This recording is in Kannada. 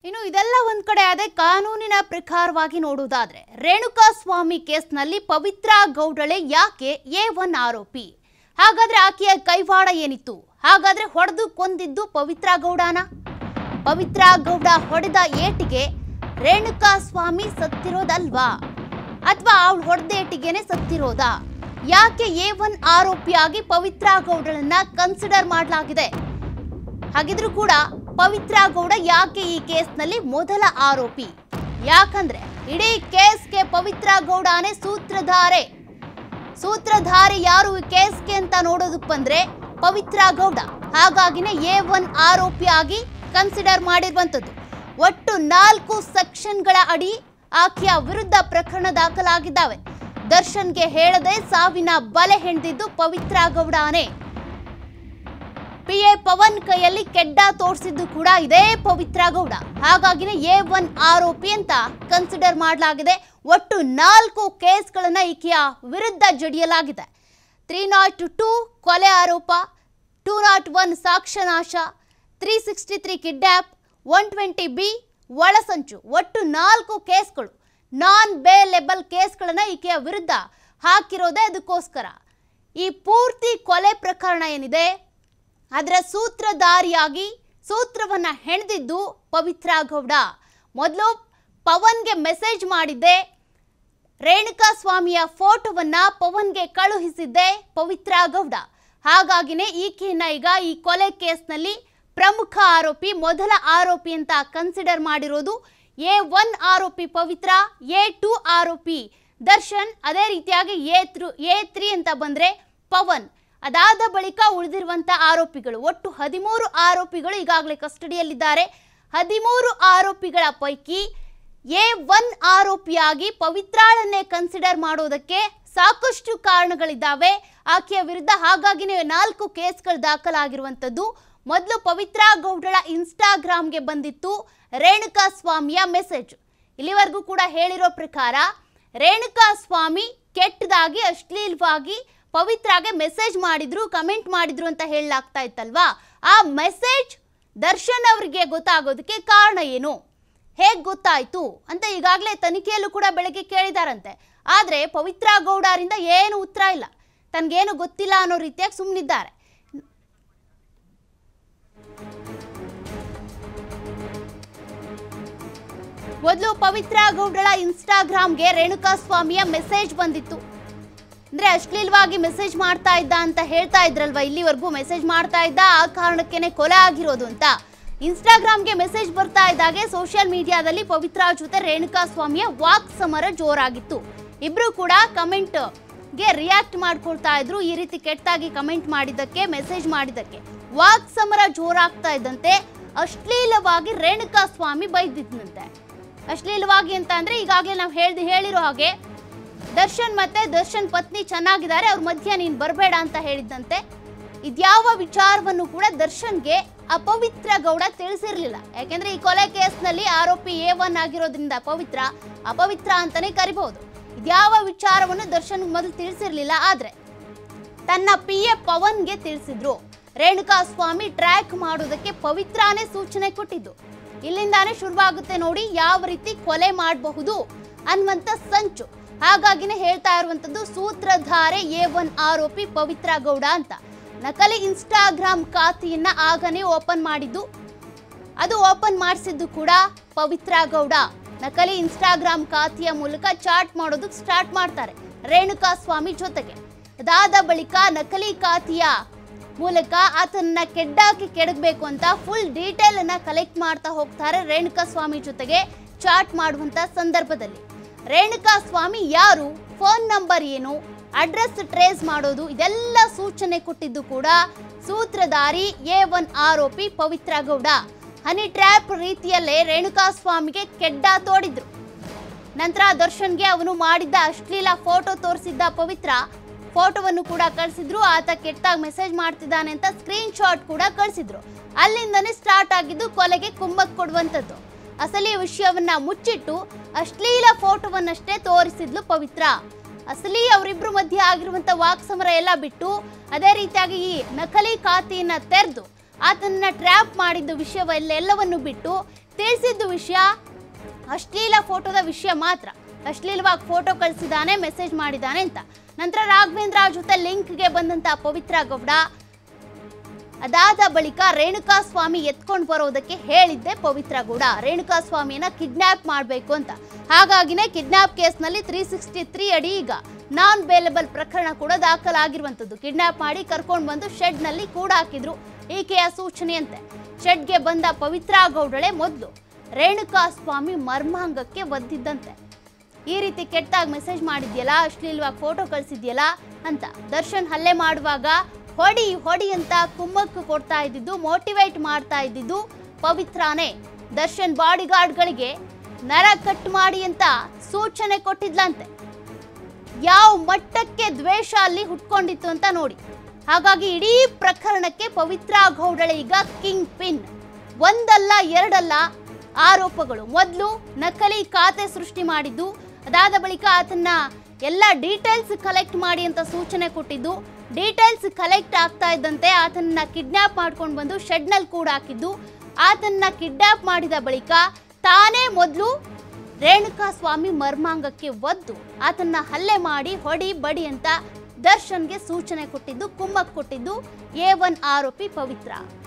ಇನ್ನು ಇದೆಲ್ಲ ಒಂದ್ ಕಡೆ ಆದ್ರೆ ಕಾನೂನಿನ ಪ್ರಕಾರವಾಗಿ ನೋಡುವುದಾದ್ರೆ ರೇಣುಕಾ ಸ್ವಾಮಿ ಕೇಸ್ನಲ್ಲಿ ಪವಿತ್ರ ಗೌಡಳೆ ಯಾಕೆ ಎ ಒನ್ ಆರೋಪಿ ಹಾಗಾದ್ರೆ ಆಕೆಯ ಕೈವಾಡ ಏನಿತ್ತು ಹಾಗಾದ್ರೆ ಹೊಡೆದು ಕೊಂದಿದ್ದು ಪವಿತ್ರ ಗೌಡನ ಪವಿತ್ರ ಗೌಡ ಹೊಡೆದ ಏಟಿಗೆ ರೇಣುಕಾ ಸ್ವಾಮಿ ಸತ್ತಿರೋದಲ್ವಾ ಅಥವಾ ಅವಳು ಹೊಡೆದ ಏಟಿಗೆನೆ ಸತ್ತಿರೋದಾ ಯಾಕೆ ಎ ಒನ್ ಆರೋಪಿಯಾಗಿ ಪವಿತ್ರ ಗೌಡಳನ್ನ ಕನ್ಸಿಡರ್ ಮಾಡಲಾಗಿದೆ ಹಾಗಿದ್ರೂ ಕೂಡ ಪವಿತ್ರ ಗೌಡ ಯಾಕೆ ಈ ಕೇಸ್ನಲ್ಲಿ ಮೊದಲ ಆರೋಪಿ ಯಾಕಂದ್ರೆ ಇಡೀ ಕೇಸ್ಗೆ ಪವಿತ್ರ ಗೌಡನೇ ಸೂತ್ರಧಾರೆ ಸೂತ್ರಧಾರಿ ಯಾರು ಈ ಕೇಸ್ಗೆ ಅಂತ ನೋಡೋದಕ್ಕೆ ಬಂದ್ರೆ ಪವಿತ್ರ ಗೌಡ ಹಾಗಾಗಿನೇ ಎ ಒನ್ ಆರೋಪಿಯಾಗಿ ಕನ್ಸಿಡರ್ ಮಾಡಿರುವಂಥದ್ದು ಒಟ್ಟು ನಾಲ್ಕು ಸೆಕ್ಷನ್ಗಳ ಅಡಿ ಆಕೆಯ ವಿರುದ್ಧ ಪ್ರಕರಣ ದಾಖಲಾಗಿದ್ದಾವೆ ದರ್ಶನ್ಗೆ ಹೇಳದೆ ಸಾವಿನ ಬಲೆ ಹೆಣೆದಿದ್ದು ಪವಿತ್ರ ಗೌಡನೇ ಪಿ ಎ ಪವನ್ ಕೈಯಲ್ಲಿ ಕೆಡ್ಡ ತೋರಿಸಿದ್ದು ಕೂಡ ಇದೇ ಪವಿತ್ರ ಗೌಡ ಹಾಗಾಗಿನೇ ಎ ಒನ್ ಆರೋಪಿ ಅಂತ ಕನ್ಸಿಡರ್ ಮಾಡಲಾಗಿದೆ ಒಟ್ಟು ನಾಲ್ಕು ಕೇಸ್ಗಳನ್ನ ಈಕೆಯ ವಿರುದ್ಧ ಜಡಿಯಲಾಗಿದೆ ತ್ರೀ ನಾಟ್ ಟೂ ಕೊಲೆ ಆರೋಪ ಟೂ ನಾಟ್ ಒನ್ ಸಾಕ್ಷ್ಯನಾಶ three sixty three kidnap one twenty B ಒಳಸಂಚು ಒಟ್ಟು ನಾಲ್ಕು ಕೇಸ್ಗಳು ನಾನ್ ಬೇಲೆಬಲ್ ಕೇಸ್ಗಳನ್ನ ಈಕೆಯ ವಿರುದ್ಧ ಹಾಕಿರೋದೇ ಅದಕ್ಕೋಸ್ಕರ ಈ ಪೂರ್ತಿ ಕೊಲೆ ಪ್ರಕರಣ ಏನಿದೆ ಅದರ ಸೂತ್ರಧಾರಿಯಾಗಿ ಸೂತ್ರವನ್ನ ಹೆಣೆದಿದ್ದು ಪವಿತ್ರ ಗೌಡ ಮೊದಲು ಪವನ್ಗೆ ಮೆಸೇಜ್ ಮಾಡಿದ್ದೆ ರೇಣುಕಾ ಸ್ವಾಮಿಯ ಫೋಟೋವನ್ನ ಪವನ್ಗೆ ಕಳುಹಿಸಿದ್ದೆ ಪವಿತ್ರ ಗೌಡ ಹಾಗಾಗಿನೇ ಈಕೆಯನ್ನ ಈಗ ಈ ಕೊಲೆ ಕೇಸ್ನಲ್ಲಿ ಪ್ರಮುಖ ಆರೋಪಿ ಮೊದಲ ಆರೋಪಿ ಅಂತ ಕನ್ಸಿಡರ್ ಮಾಡಿರೋದು ಎ ಒನ್ ಆರೋಪಿ ಪವಿತ್ರ ಎ ಟೂ ಆರೋಪಿ ದರ್ಶನ್ ಅದೇ ರೀತಿಯಾಗಿ ಎ ತ್ರೂ ಎ ತ್ರೀ ಅಂತ ಬಂದ್ರೆ ಪವನ್ ಅದಾದ ಬಳಿಕ ಉಳಿದಿರುವಂತ ಆರೋಪಿಗಳು ಒಟ್ಟು ಹದಿಮೂರು ಆರೋಪಿಗಳು ಈಗಾಗಲೇ ಕಸ್ಟಡಿಯಲ್ಲಿದ್ದಾರೆ ಹದಿಮೂರು ಆರೋಪಿಗಳ ಪೈಕಿ ಎ ಒನ್ ಆರೋಪಿಯಾಗಿ ಪವಿತ್ರಾಳನ್ನೇ ಕನ್ಸಿಡರ್ ಮಾಡೋದಕ್ಕೆ ಸಾಕಷ್ಟು ಕಾರಣಗಳಿದ್ದಾವೆ ಆಕೆಯ ವಿರುದ್ಧ ಹಾಗಾಗಿನೇ ನಾಲ್ಕು ಕೇಸ್ಗಳು ದಾಖಲಾಗಿರುವಂಥದ್ದು ಮೊದಲು ಪವಿತ್ರ ಗೌಡಳ ಇನ್ಸ್ಟಾಗ್ರಾಮ್ಗೆ ಬಂದಿತ್ತು ರೇಣುಕಾ ಸ್ವಾಮಿಯ ಮೆಸೇಜ್ ಇಲ್ಲಿವರೆಗೂ ಕೂಡ ಹೇಳಿರೋ ಪ್ರಕಾರ ರೇಣುಕಾ ಸ್ವಾಮಿ ಕೆಟ್ಟದಾಗಿ ಅಶ್ಲೀಲವಾಗಿ ಪವಿತ್ರಾಗೆ ಮೆಸೇಜ್ ಮಾಡಿದ್ರು ಕಮೆಂಟ್ ಮಾಡಿದ್ರು ಅಂತ ಹೇಳಲಾಗ್ತಾ ಇತ್ತಲ್ವಾ ಆ ಮೆಸೇಜ್ ದರ್ಶನ್ ಅವರಿಗೆ ಗೊತ್ತಾಗೋದಕ್ಕೆ ಕಾರಣ ಏನು ಹೇಗ್ ಗೊತ್ತಾಯ್ತು ಅಂತ ಈಗಾಗಲೇ ತನಿಖೆಯಲ್ಲೂ ಕೂಡ ಬೆಳಗ್ಗೆ ಕೇಳಿದಾರಂತೆ ಆದ್ರೆ ಪವಿತ್ರ ಗೌಡರಿಂದ ಏನು ಉತ್ತರ ಇಲ್ಲ ತನ್ಗೇನು ಗೊತ್ತಿಲ್ಲ ಅನ್ನೋ ರೀತಿಯಾಗಿ ಸುಮ್ಮನಿದ್ದಾರೆ ಮೊದಲು ಪವಿತ್ರ ಗೌಡಳ ಇನ್ಸ್ಟಾಗ್ರಾಮ್ಗೆ ರೇಣುಕಾ ಸ್ವಾಮಿಯ ಮೆಸೇಜ್ ಬಂದಿತ್ತು ಅಂದ್ರೆ ಅಶ್ಲೀಲವಾಗಿ ಮೆಸೇಜ್ ಮಾಡ್ತಾ ಇದ್ದ ಅಂತ ಹೇಳ್ತಾ ಇದ್ರಲ್ವಾ ಇಲ್ಲಿವರೆಗೂ ಮೆಸೇಜ್ ಮಾಡ್ತಾ ಇದ್ದ ಆ ಕಾರಣಕ್ಕೇನೆ ಕೊಲೆ ಆಗಿರೋದು ಅಂತ ಇನ್ಸ್ಟಾಗ್ರಾಮ್ಗೆ ಮೆಸೇಜ್ ಬರ್ತಾ ಇದ್ದಾಗೆ ಸೋಷಿಯಲ್ ಮೀಡಿಯಾದಲ್ಲಿ ಪವಿತ್ರ ಜೊತೆ ರೇಣುಕಾ ಸ್ವಾಮಿಯ ವಾಕ್ ಸಮರ ಜೋರಾಗಿತ್ತು ಇಬ್ರು ಕೂಡ ಕಮೆಂಟ್ ಗೆ ರಿಯಾಕ್ಟ್ ಮಾಡ್ಕೊಳ್ತಾ ಇದ್ರು ಈ ರೀತಿ ಕೆಟ್ಟಾಗಿ ಕಮೆಂಟ್ ಮಾಡಿದ್ದಕ್ಕೆ ಮೆಸೇಜ್ ಮಾಡಿದ್ದಕ್ಕೆ ವಾಕ್ ಸಮರ ಜೋರಾಗ್ತಾ ಇದ್ದಂತೆ ಅಶ್ಲೀಲವಾಗಿ ರೇಣುಕಾ ಸ್ವಾಮಿ ಬೈದಿದ್ನಂತೆ ಅಶ್ಲೀಲವಾಗಿ ಅಂತ ಅಂದ್ರೆ ಈಗಾಗಲೇ ನಾವು ಹೇಳ್ದು ಹೇಳಿರೋ ಹಾಗೆ ದರ್ಶನ್ ಮತ್ತೆ ದರ್ಶನ್ ಪತ್ನಿ ಚೆನ್ನಾಗಿದ್ದಾರೆ ಅವ್ರ ಮಧ್ಯ ನೀನ್ ಬರಬೇಡ ಅಂತ ಹೇಳಿದ್ದಂತೆ ಇದ್ಯಾವ ವಿಚಾರವನ್ನು ಕೂಡ ದರ್ಶನ್ಗೆ ಅಪವಿತ್ರ ಗೌಡ ತಿಳಿಸಿರ್ಲಿಲ್ಲ ಯಾಕೆಂದ್ರೆ ಈ ಕೊಲೆ ಕೇಸ್ನಲ್ಲಿ ಆರೋಪಿ ಎ ಒನ್ ಆಗಿರೋದ್ರಿಂದ ಪವಿತ್ರ ಅಪವಿತ್ರ ಅಂತಾನೆ ಕರಿಬಹುದು ಇದ್ಯಾವ ವಿಚಾರವನ್ನು ದರ್ಶನ್ ಮೊದಲು ತಿಳಿಸಿರ್ಲಿಲ್ಲ ಆದ್ರೆ ತನ್ನ ಪಿ ಎ ಪವನ್ಗೆ ತಿಳಿಸಿದ್ರು ರೇಣುಕಾ ಸ್ವಾಮಿ ಟ್ರ್ಯಾಕ್ ಮಾಡೋದಕ್ಕೆ ಪವಿತ್ರಾನೇ ಸೂಚನೆ ಕೊಟ್ಟಿದ್ದು ಇಲ್ಲಿಂದಾನೇ ಶುರುವಾಗುತ್ತೆ ನೋಡಿ ಯಾವ ರೀತಿ ಕೊಲೆ ಮಾಡಬಹುದು ಅನ್ನುವಂತ ಸಂಚು ಹಾಗಾಗಿನೇ ಹೇಳ್ತಾ ಇರುವಂತದ್ದು ಸೂತ್ರಧಾರೆ ಎ ಒನ್ ಆರೋಪಿ ಪವಿತ್ರ ಗೌಡ ಅಂತ ನಕಲಿ ಇನ್ಸ್ಟಾಗ್ರಾಮ್ ಖಾತೆಯನ್ನ ಆಗನೇ ಓಪನ್ ಮಾಡಿದ್ದು ಅದು ಓಪನ್ ಮಾಡಿಸಿದ್ದು ಕೂಡ ಪವಿತ್ರ ಗೌಡ ನಕಲಿ ಇನ್ಸ್ಟಾಗ್ರಾಮ್ ಖಾತೆಯ ಮೂಲಕ ಚಾಟ್ ಮಾಡೋದಕ್ಕೆ ಸ್ಟಾರ್ಟ್ ಮಾಡ್ತಾರೆ ರೇಣುಕಾ ಸ್ವಾಮಿ ಜೊತೆಗೆ ಅದಾದ ಬಳಿಕ ನಕಲಿ ಖಾತೆಯ ಮೂಲಕ ಆತನನ್ನ ಕೆಡ್ಡಾಕಿ ಕೆಡಗಬೇಕು ಅಂತ ಫುಲ್ ಡೀಟೇಲ್ ಅನ್ನ ಕಲೆಕ್ಟ್ ಮಾಡ್ತಾ ಹೋಗ್ತಾರೆ ರೇಣುಕಾ ಸ್ವಾಮಿ ಜೊತೆಗೆ ಚಾಟ್ ಮಾಡುವಂತ ಸಂದರ್ಭದಲ್ಲಿ ರೇಣುಕಾ ಸ್ವಾಮಿ ಯಾರು ಫೋನ್ ನಂಬರ್ ಏನು ಅಡ್ರೆಸ್ ಟ್ರೇಸ್ ಮಾಡೋದು ಇದೆಲ್ಲ ಸೂಚನೆ ಕೊಟ್ಟಿದ್ದು ಕೂಡ ಸೂತ್ರಧಾರಿ ಎ ಒನ್ ಆರೋಪಿ ಪವಿತ್ರ ಗೌಡ ಹನಿ ಟ್ರ್ಯಾಪ್ ರೀತಿಯಲ್ಲೇ ರೇಣುಕಾ ಸ್ವಾಮಿಗೆ ಕೆಡ್ಡ ತೋಡಿದ್ರು ನಂತರ ದರ್ಶನ್ಗೆ ಅವನು ಮಾಡಿದ್ದ ಅಶ್ಲೀಲ ಫೋಟೋ ತೋರಿಸಿದ್ದ ಪವಿತ್ರ ಫೋಟೋವನ್ನು ಕೂಡ ಕಳಿಸಿದ್ರು ಆತ ಕೆಟ್ಟಾಗಿ ಮೆಸೇಜ್ ಮಾಡ್ತಿದ್ದಾನೆ ಅಂತ ಸ್ಕ್ರೀನ್ ಶಾಟ್ ಕೂಡ ಕಳಿಸಿದ್ರು ಅಲ್ಲಿಂದನೇ ಸ್ಟಾರ್ಟ್ ಆಗಿದ್ದು ಕೊಲೆಗೆ ಕುಮ್ಮಕ್ ಕೊಡುವಂಥದ್ದು ಅಸಲಿ ವಿಷಯವನ್ನ ಮುಚ್ಚಿಟ್ಟು ಅಶ್ಲೀಲ ಫೋಟೋವನ್ನಷ್ಟೇ ತೋರಿಸಿದ್ಲು ಪವಿತ್ರ ಅಸಲಿ ಅವರಿಬ್ರು ಮಧ್ಯೆ ಆಗಿರುವಂತ ವಾಕ್ ಸಮರ ಎಲ್ಲ ಬಿಟ್ಟು ಅದೇ ರೀತಿಯಾಗಿ ಈ ನಕಲಿ ಖಾತೆಯನ್ನ ತೆರೆದು ಆತನ್ನ ಟ್ರ್ಯಾಪ್ ಮಾಡಿದ್ದ ವಿಷಯವನ್ನೆಲ್ಲವನ್ನು ಬಿಟ್ಟು ತಿಳಿಸಿದ್ದು ವಿಷಯ ಅಶ್ಲೀಲ ಫೋಟೋದ ವಿಷಯ ಮಾತ್ರ ಅಶ್ಲೀಲವಾಗಿ ಫೋಟೋ ಕಳಿಸಿದ್ದಾನೆ ಮೆಸೇಜ್ ಮಾಡಿದ್ದಾನೆ ಅಂತ ನಂತರ ರಾಘವೇಂದ್ರ ಜೊತೆ ಲಿಂಕ್ಗೆ ಬಂದಂತ ಪವಿತ್ರ ಗೌಡ ಅದಾದ ಬಳಿಕ ರೇಣುಕಾ ಸ್ವಾಮಿ ಎತ್ಕೊಂಡು ಬರೋದಕ್ಕೆ ಹೇಳಿದ್ದೆ ಪವಿತ್ರ ಗೌಡ ರೇಣುಕಾ ಸ್ವಾಮಿಯನ್ನ ಕಿಡ್ನಾಪ್ ಮಾಡಬೇಕು ಅಂತ ಹಾಗಾಗಿನೇ ಕಿಡ್ನಾಪ್ ಕೇಸ್ನಲ್ಲಿ ತ್ರೀ ಸಿಕ್ಸ್ಟಿ ತ್ರೀ ಅಡಿ ಈಗ ನಾನ್ ಬೇಲೆಬಲ್ ಪ್ರಕರಣ ಕೂಡ ದಾಖಲಾಗಿರುವಂಥದ್ದು ಕಿಡ್ನಾಪ್ ಮಾಡಿ ಕರ್ಕೊಂಡು ಬಂದು ಶೆಡ್ನಲ್ಲಿ ಕೂಡ ಹಾಕಿದ್ರು ಈಕೆಯ ಸೂಚನೆಯಂತೆ ಶೆಡ್ಗೆ ಬಂದ ಪವಿತ್ರ ಗೌಡಳೆ ಮೊದಲು ರೇಣುಕಾ ಸ್ವಾಮಿ ಮರ್ಮಾಂಗಕ್ಕೆ ಒದ್ದಿದ್ದಂತೆ ಈ ರೀತಿ ಕೆಟ್ಟಾಗಿ ಮೆಸೇಜ್ ಮಾಡಿದ್ಯಲ್ಲ ಅಶ್ಲೀಲವಾಗಿ ಫೋಟೋ ಕಳಿಸಿದ್ಯಲ್ಲ ಅಂತ ದರ್ಶನ್ ಹಲ್ಲೆ ಮಾಡುವಾಗ ಹೊಡಿ ಹೊಡಿ ಅಂತ ಕುಮ್ಮಕ್ಕು ಕೊಡ್ತಾ ಇದ್ದಿದ್ದು ಮೋಟಿವೇಟ್ ಮಾಡ್ತಾ ಇದ್ದಿದ್ದು ಪವಿತ್ರಾನೇ ದರ್ಶನ್ ಬಾಡಿಗಾರ್ಡ್ಗಳಿಗೆ ನರ ಕಟ್ ಮಾಡಿ ಅಂತ ಸೂಚನೆ ಕೊಟ್ಟಿದ್ಲಂತೆ ಯಾವ ಮಟ್ಟಕ್ಕೆ ದ್ವೇಷ ಅಲ್ಲಿ ಹುಟ್ಕೊಂಡಿತ್ತು ಅಂತ ನೋಡಿ ಹಾಗಾಗಿ ಇಡೀ ಪ್ರಕರಣಕ್ಕೆ ಪವಿತ್ರ ಗೌಡಳೆ ಈಗ ಕಿಂಗ್ ಪಿನ್ ಒಂದಲ್ಲ ಎರಡಲ್ಲ ಆರೋಪಗಳು ಮೊದಲು ನಕಲಿ ಖಾತೆ ಸೃಷ್ಟಿ ಮಾಡಿದ್ದು ಅದಾದ ಬಳಿಕ ಆತನ್ನ ಎಲ್ಲ ಡೀಟೇಲ್ಸ್ ಕಲೆಕ್ಟ್ ಮಾಡಿ ಅಂತ ಸೂಚನೆ ಕೊಟ್ಟಿದ್ದು ಡೀಟೇಲ್ಸ್ ಕಲೆಕ್ಟ್ ಆಗ್ತಾ ಇದ್ದಂತೆ ಆತನ್ನ ಕಿಡ್ನಾಪ್ ಮಾಡ್ಕೊಂಡು ಬಂದು ಶೆಡ್ನಲ್ಲಿ ಕೂಡ ಹಾಕಿದ್ದು ಆತನ್ನ ಕಿಡ್ನಾಪ್ ಮಾಡಿದ ಬಳಿಕ ತಾನೇ ಮೊದಲು ರೇಣುಕಾ ಸ್ವಾಮಿ ಮರ್ಮಾಂಗಕ್ಕೆ ಒದ್ದು ಆತನ್ನ ಹಲ್ಲೆ ಮಾಡಿ ಹೊಡಿ ಬಡಿ ಅಂತ ದರ್ಶನ್ಗೆ ಸೂಚನೆ ಕೊಟ್ಟಿದ್ದು ಕುಮ್ಮಕ್ ಕೊಟ್ಟಿದ್ದು ಎ ಒನ್ ಆರೋಪಿ ಪವಿತ್ರ